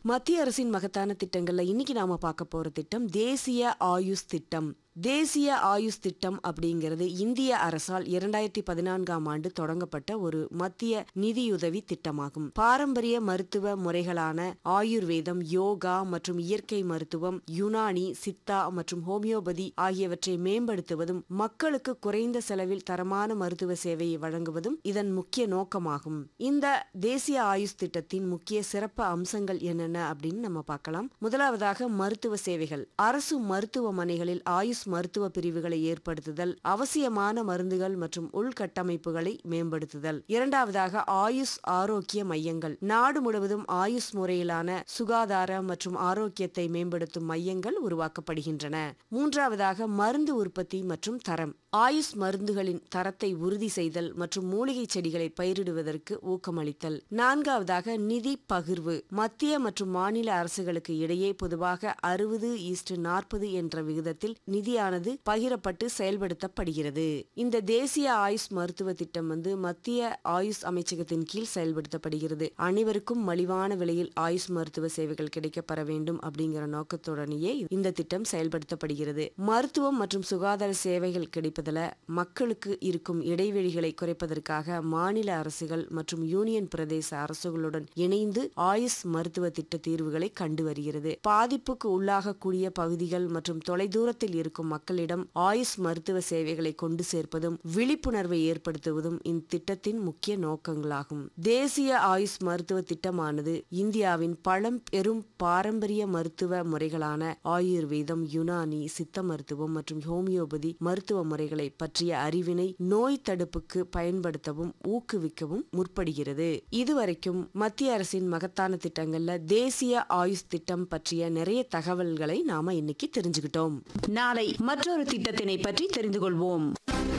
மத்திய அரசின் மகத்தான திட்டங்கள்ல இன்னைக்கு நாம பார்க்க போற திட்டம் தேசிய ஆயுஷ் திட்டம் தேசிய ஆயுஷ் திட்டம் அப்படிங்கிறது இந்திய அரசால் இரண்டாயிரத்தி பதினான்காம் ஆண்டு தொடங்கப்பட்ட ஒரு மத்திய நிதியுதவி திட்டமாகும் பாரம்பரிய மருத்துவ முறைகளான ஆயுர்வேதம் யோகா மற்றும் இயற்கை மருத்துவம் யுனானி சித்தா மற்றும் ஹோமியோபதி ஆகியவற்றை மேம்படுத்துவதும் மக்களுக்கு குறைந்த செலவில் தரமான மருத்துவ சேவையை வழங்குவதும் இதன் முக்கிய நோக்கமாகும் இந்த தேசிய ஆயுஷ் திட்டத்தின் முக்கிய சிறப்பு அம்சங்கள் என்னென்ன அப்படின்னு நம்ம பார்க்கலாம் முதலாவதாக மருத்துவ சேவைகள் அரசு மருத்துவமனைகளில் ஆயுஷ் மருத்துவ பிரிவுகளை ஏற்படுத்துதல் அவசியமான மருந்துகள் மற்றும் உள்கட்டமைப்புகளை மேம்படுத்துதல் இரண்டாவதாக ஆயுஷ் ஆரோக்கிய மையங்கள் நாடு முழுவதும் ஆயுஷ் முறையிலான சுகாதார மற்றும் ஆரோக்கியத்தை மேம்படுத்தும் மையங்கள் உருவாக்கப்படுகின்றன மூன்றாவதாக மருந்து உற்பத்தி மற்றும் தரம் ஆயுஷ் மருந்துகளின் தரத்தை உறுதி செய்தல் மற்றும் மூலிகை செடிகளை பயிரிடுவதற்கு ஊக்கமளித்தல் நான்காவதாக நிதி பகிர்வு மத்திய மற்றும் மாநில அரசுகளுக்கு இடையே பொதுவாக அறுபது ஈஸ்ட் நாற்பது என்ற விகிதத்தில் நிதியானது பகிரப்பட்டு செயல்படுத்தப்படுகிறது இந்த தேசிய ஆயுஷ் மருத்துவ திட்டம் வந்து மத்திய ஆயுஷ் அமைச்சகத்தின் கீழ் செயல்படுத்தப்படுகிறது அனைவருக்கும் மலிவான விலையில் ஆயுஷ் மருத்துவ சேவைகள் கிடைக்கப்பெற வேண்டும் அப்படிங்கிற நோக்கத்துடனேயே இந்த திட்டம் செயல்படுத்தப்படுகிறது மருத்துவம் மற்றும் சுகாதார சேவைகள் கிடைப்பதில் மக்களுக்கு இருக்கும் இடைவெளிகளை குறைப்பதற்காக மாநில அரசுகள் மற்றும் யூனியன் பிரதேச அரசுகளுடன் இணைந்து ஆயுஷ் மருத்துவ திட்ட தீர்வுகளை கண்டு வருகிறது பாதிப்புக்கு உள்ளாகக்கூடிய பகுதிகள் மற்றும் தொலைதூரத்தில் இருக்கும் மக்களிடம் ஆயுஷ் மருத்துவ சேவைகளை கொண்டு சேர்ப்பதும் விழிப்புணர்வை ஏற்படுத்துவதும் இத்திட்டத்தின் முக்கிய நோக்கங்களாகும் தேசிய ஆயுஷ் மருத்துவ திட்டமானது இந்தியாவின் பழம் பெரும் பாரம்பரிய மருத்துவ முறைகளான ஆயுர்வேதம் யுனானி சித்த மருத்துவம் மற்றும் ஹோமியோபதி மருத்துவ முறைகளை பற்றிய அறிவினை நோய் தடுப்புக்கு பயன்படுத்தவும் ஊக்குவிக்கவும் முற்படுகிறது இதுவரைக்கும் மத்திய அரசின் மகத்தான திட்டங்கள்ல தேசிய ஆயுஷ் திட்டம் பற்றிய நிறைய தகவல்களை நாம இன்னைக்கு தெரிஞ்சுக்கிட்டோம் நாளை மற்றொரு திட்டத்தினை பற்றி தெரிந்து கொள்வோம்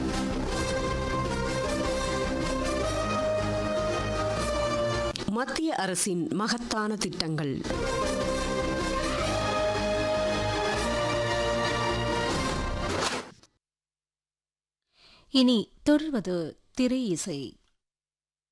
மத்திய அரசின் மகத்தான திட்டங்கள் இனி தொடர்வது திரை இசை